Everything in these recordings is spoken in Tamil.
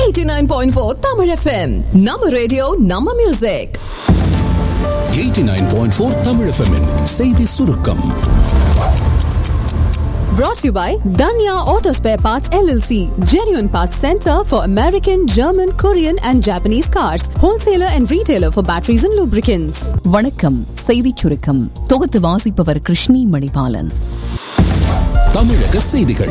89.4 Tamil FM. நம்ம ரேடியோ நம்ம மியூசிக் 89.4 Tamil FM -இன் செய்தி சுருக்கம் brought to you by Danya Auto Spare Parts LLC, genuine parts center for American, German, Korean and Japanese cars, wholesaler and retailer for batteries and lubricants. வணக்கம் செய்திச் சுருக்கம் தொகுத்து வாசிப்பவர் கிருஷ்ணி மணிபாலன் தமிழக செய்திகள்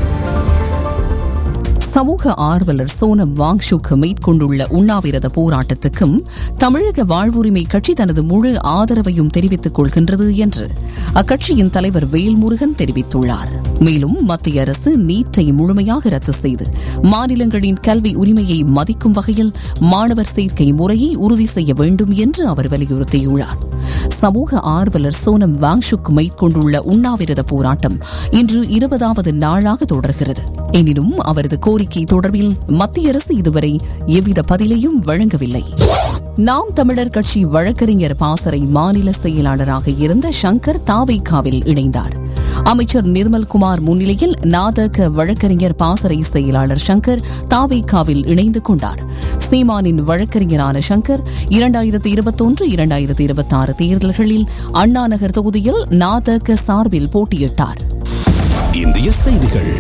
சமூக ஆர்வலர் சோனம் வாங்ஷுக் மேற்கொண்டுள்ள உண்ணாவிரத போராட்டத்துக்கும் தமிழக வாழ்வுரிமை கட்சி தனது முழு ஆதரவையும் தெரிவித்துக் கொள்கின்றது என்று அக்கட்சியின் தலைவர் வேல்முருகன் தெரிவித்துள்ளார் மேலும் மத்திய அரசு நீட்டை முழுமையாக ரத்து செய்து மாநிலங்களின் கல்வி உரிமையை மதிக்கும் வகையில் மாணவர் சேர்க்கை முறையை உறுதி செய்ய வேண்டும் என்று அவர் வலியுறுத்தியுள்ளார் சமூக ஆர்வலர் சோனம் வாங்ஷுக் மேற்கொண்டுள்ள உண்ணாவிரத போராட்டம் இன்று இருபதாவது நாளாக தொடர்கிறது எனினும் அவரது கோரிக்கை தொடர்பில் மத்திய அரசு இதுவரை எவ்வித பதிலையும் வழங்கவில்லை நாம் தமிழர் கட்சி வழக்கறிஞர் பாசறை மாநில செயலாளராக இருந்த சங்கர் தாவைக்காவில் இணைந்தார் அமைச்சர் நிர்மல்குமார் முன்னிலையில் நாதக வழக்கறிஞர் பாசறை செயலாளர் சங்கர் தாவைக்காவில் இணைந்து கொண்டார் சீமானின் வழக்கறிஞரான சங்கர் இரண்டாயிரத்தி இருபத்தொன்று இரண்டாயிரத்தி இருபத்தி ஆறு தேர்தல்களில் அண்ணா நகர் தொகுதியில் நாதக சார்பில் போட்டியிட்டார் இந்திய செய்திகள்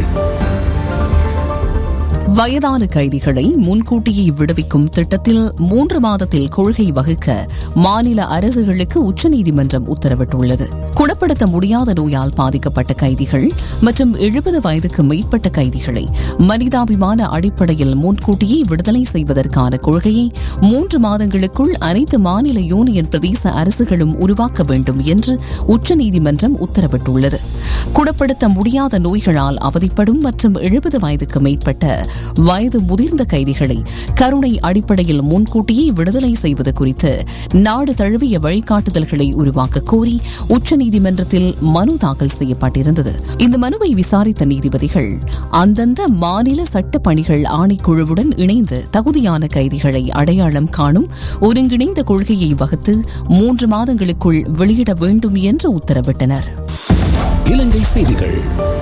வயதான கைதிகளை முன்கூட்டியே விடுவிக்கும் திட்டத்தில் மூன்று மாதத்தில் கொள்கை வகுக்க மாநில அரசுகளுக்கு உச்சநீதிமன்றம் உத்தரவிட்டுள்ளது குணப்படுத்த முடியாத நோயால் பாதிக்கப்பட்ட கைதிகள் மற்றும் எழுபது வயதுக்கு மேற்பட்ட கைதிகளை மனிதாபிமான அடிப்படையில் முன்கூட்டியே விடுதலை செய்வதற்கான கொள்கையை மூன்று மாதங்களுக்குள் அனைத்து மாநில யூனியன் பிரதேச அரசுகளும் உருவாக்க வேண்டும் என்று உச்சநீதிமன்றம் உத்தரவிட்டுள்ளது குணப்படுத்த முடியாத நோய்களால் அவதிப்படும் மற்றும் எழுபது வயதுக்கு மேற்பட்ட வயது முதிர்ந்த கைதிகளை கருணை அடிப்படையில் முன்கூட்டியே விடுதலை செய்வது குறித்து நாடு தழுவிய வழிகாட்டுதல்களை உருவாக்க கோரி உச்சநீதிமன்றத்தில் மனு தாக்கல் செய்யப்பட்டிருந்தது இந்த மனுவை விசாரித்த நீதிபதிகள் அந்தந்த மாநில சட்ட பணிகள் ஆணைக்குழுவுடன் இணைந்து தகுதியான கைதிகளை அடையாளம் காணும் ஒருங்கிணைந்த கொள்கையை வகுத்து மூன்று மாதங்களுக்குள் வெளியிட வேண்டும் என்று உத்தரவிட்டனர் இலங்கை செய்திகள்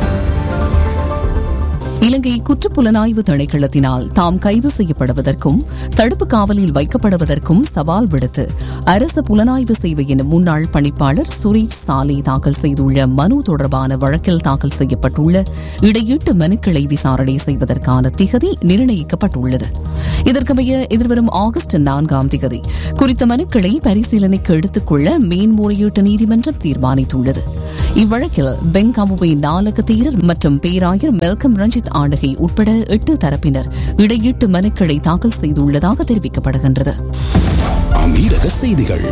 இலங்கை குற்றப்புலனாய்வு திணைக்களத்தினால் தாம் கைது செய்யப்படுவதற்கும் தடுப்பு காவலில் வைக்கப்படுவதற்கும் சவால் விடுத்து அரசு புலனாய்வு சேவையின் முன்னாள் பணிப்பாளர் சுரேஷ் சாலை தாக்கல் செய்துள்ள மனு தொடர்பான வழக்கில் தாக்கல் செய்யப்பட்டுள்ள இடையீட்டு மனுக்களை விசாரணை செய்வதற்கான திகதி நிர்ணயிக்கப்பட்டுள்ளது இதற்கமைய எதிர்வரும் ஆகஸ்ட் நான்காம் திகதி குறித்த மனுக்களை பரிசீலனைக்கு எடுத்துக்கொள்ள மேன்முறையீட்டு நீதிமன்றம் தீர்மானித்துள்ளது இவ்வழக்கில் பெங்காமுவை நாலக தீரர் மற்றும் பேராயர் மெல்கம் ரஞ்சித் ஆண்டகை உட்பட எட்டு தரப்பினர் இடையீட்டு மனுக்களை தாக்கல் செய்துள்ளதாக தெரிவிக்கப்படுகின்றது அமீரக செய்திகள்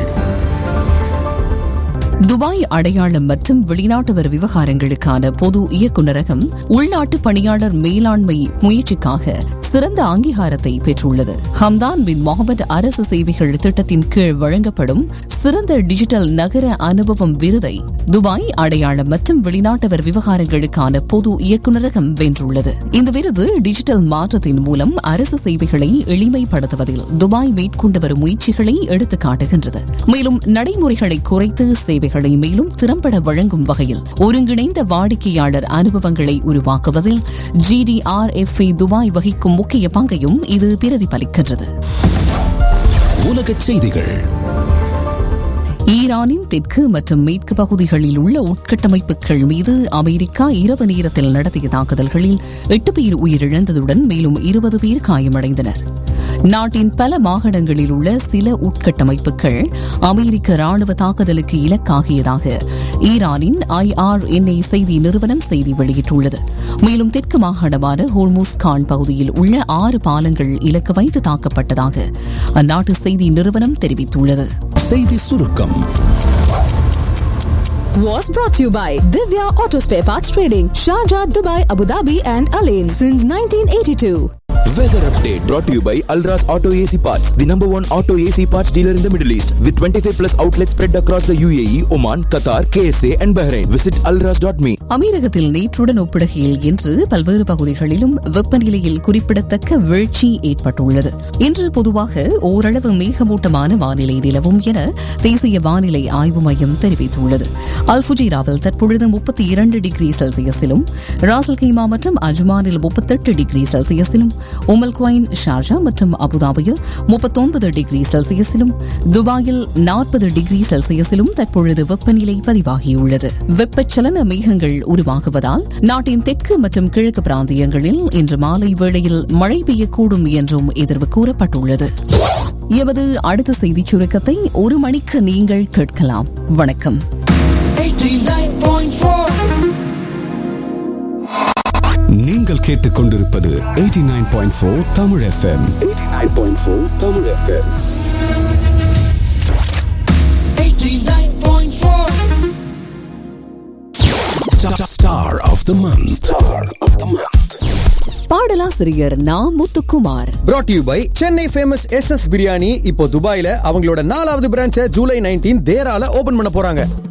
துபாய் அடையாளம் மற்றும் வெளிநாட்டவர் விவகாரங்களுக்கான பொது இயக்குநரகம் உள்நாட்டு பணியாளர் மேலாண்மை முயற்சிக்காக சிறந்த அங்கீகாரத்தை பெற்றுள்ளது ஹம்தான் பின் முகமது அரசு சேவைகள் திட்டத்தின் கீழ் வழங்கப்படும் சிறந்த டிஜிட்டல் நகர அனுபவம் விருதை துபாய் அடையாளம் மற்றும் வெளிநாட்டவர் விவகாரங்களுக்கான பொது இயக்குநரகம் வென்றுள்ளது இந்த விருது டிஜிட்டல் மாற்றத்தின் மூலம் அரசு சேவைகளை எளிமைப்படுத்துவதில் துபாய் மேற்கொண்டு வரும் முயற்சிகளை எடுத்துக் காட்டுகின்றது மேலும் நடைமுறைகளை குறைத்து சேவைகளை மேலும் திறம்பட வழங்கும் வகையில் ஒருங்கிணைந்த வாடிக்கையாளர் அனுபவங்களை உருவாக்குவதில் ஜிடிஆர்எஃப் துபாய் வகிக்கும் முக்கிய பங்கையும் இது பிரதிபலிக்கின்றது உலக செய்திகள் ஈரானின் தெற்கு மற்றும் மேற்கு பகுதிகளில் உள்ள உட்கட்டமைப்புகள் மீது அமெரிக்கா இரவு நேரத்தில் நடத்திய தாக்குதல்களில் எட்டு பேர் உயிரிழந்ததுடன் மேலும் இருபது பேர் காயமடைந்தனர் நாட்டின் பல மாகாணங்களில் உள்ள சில உட்கட்டமைப்புகள் அமெரிக்க ராணுவ தாக்குதலுக்கு இலக்காகியதாக ஈரானின் ஐஆர்என்ஏ செய்தி நிறுவனம் செய்தி வெளியிட்டுள்ளது மேலும் தெற்கு மாகாணமான ஹோர்முஸ் கான் பகுதியில் உள்ள ஆறு பாலங்கள் இலக்கு வைத்து தாக்கப்பட்டதாக அந்நாட்டு செய்தி நிறுவனம் தெரிவித்துள்ளது செய்தி சுருக்கம் Was brought to you by Divya Auto Spare Parts Trading, Sharjah, Dubai, Abu Dhabi and Alain since 1982. Weather update brought to you by Alras Auto AC Parts, the number one auto AC parts dealer in the Middle East, with 25 plus outlets spread across the UAE, Oman, Qatar, KSA, and Bahrain. Visit alras.me. அமீரகத்தில் நேற்றுடன் ஒப்பிடுகையில் இன்று பல்வேறு பகுதிகளிலும் வெப்பநிலையில் குறிப்பிடத்தக்க வீழ்ச்சி ஏற்பட்டுள்ளது இன்று பொதுவாக ஓரளவு மேகமூட்டமான வானிலை நிலவும் என தேசிய வானிலை ஆய்வு மையம் தெரிவித்துள்ளது அல்புஜீராவில் தற்பொழுது முப்பத்தி இரண்டு டிகிரி செல்சியஸிலும் ராசல் கைமா மற்றும் அஜ்மானில் முப்பத்தெட்டு டிகிரி செல்சியஸிலும் உமல் குவைன் ஷார்ஜா மற்றும் அபுதாபியில் முப்பத்தொன்பது டிகிரி செல்சியஸிலும் துபாயில் நாற்பது டிகிரி செல்சியஸிலும் தற்பொழுது வெப்பநிலை பதிவாகியுள்ளது வெப்பச்சலன மேகங்கள் உருவாகுவதால் நாட்டின் தெற்கு மற்றும் கிழக்கு பிராந்தியங்களில் இன்று மாலை வேளையில் மழை பெய்யக்கூடும் என்றும் எதிர்வு கூறப்பட்டுள்ளது எமது அடுத்த செய்திச் சுருக்கத்தை ஒரு மணிக்கு நீங்கள் கேட்கலாம் வணக்கம் நீங்கள் கேட்டுக்கொண்டிருப்பது 89.4 Tamil FM 89.4 Tamil FM Star of the month. Star of the month. பாடலாசிரியர் Na Muthukumar brought to you by Chennai famous S S biryani இப்போ துபாயில அவங்களோட நாலாவது பிரான்ச்சை ஜூலை நைன்டீன் தேரால ஓபன் பண்ண போறாங்க